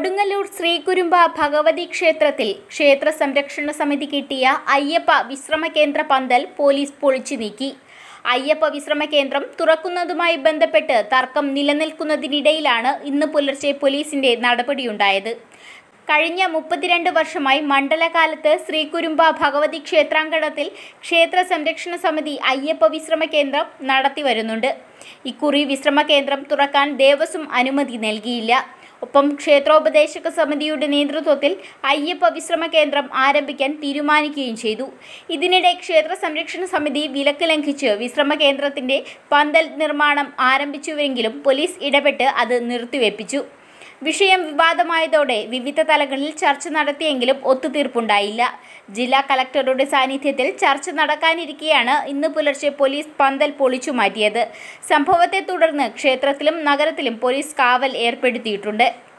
കൊടുങ്ങല്ലൂർ ശ്രീകുരുമ്പ ഭഗവതി ക്ഷേത്രത്തിൽ ക്ഷേത്ര സംരക്ഷണ സമിതി കിട്ടിയ അയ്യപ്പ വിശ്രമ കേന്ദ്ര പന്തൽ പോലീസ് പൊളിച്ചു നീക്കി അയ്യപ്പ വിശ്രമ കേന്ദ്രം തുറക്കുന്നതുമായി ബന്ധപ്പെട്ട് തർക്കം നിലനിൽക്കുന്നതിനിടയിലാണ് ഇന്ന് പുലർച്ചെ പോലീസിന്റെ നടപടിയുണ്ടായത് കഴിഞ്ഞ മുപ്പത്തിരണ്ട് വർഷമായി മണ്ഡലകാലത്ത് ശ്രീകുരുമ്പ ഭഗവതി ക്ഷേത്രാങ്കണത്തിൽ ക്ഷേത്ര സംരക്ഷണ സമിതി അയ്യപ്പ വിശ്രമ കേന്ദ്രം നടത്തി വരുന്നുണ്ട് ഇക്കുറി വിശ്രമ കേന്ദ്രം തുറക്കാൻ ദേവസ്വം അനുമതി നൽകിയില്ല ഒപ്പം ക്ഷേത്രോപദേശക സമിതിയുടെ നേതൃത്വത്തിൽ അയ്യപ്പ വിശ്രമ കേന്ദ്രം ആരംഭിക്കാൻ തീരുമാനിക്കുകയും ചെയ്തു ഇതിനിടെ ക്ഷേത്ര സംരക്ഷണ സമിതി വിലക്ക് ലംഘിച്ച് വിശ്രമ കേന്ദ്രത്തിന്റെ പന്തൽ നിർമ്മാണം ആരംഭിച്ചുവെങ്കിലും പോലീസ് ഇടപെട്ട് അത് നിർത്തിവെപ്പിച്ചു വിഷയം വിവാദമായതോടെ വിവിധ തലങ്ങളിൽ ചർച്ച നടത്തിയെങ്കിലും ഒത്തുതീർപ്പുണ്ടായില്ല ജില്ലാ കലക്ടറുടെ സാന്നിധ്യത്തിൽ ചർച്ച നടക്കാനിരിക്കെയാണ് ഇന്ന് പുലർച്ചെ പോലീസ് പന്തൽ പൊളിച്ചു മാറ്റിയത് സംഭവത്തെ തുടർന്ന് ക്ഷേത്രത്തിലും നഗരത്തിലും പോലീസ് കാവൽ ഏർപ്പെടുത്തിയിട്ടുണ്ട്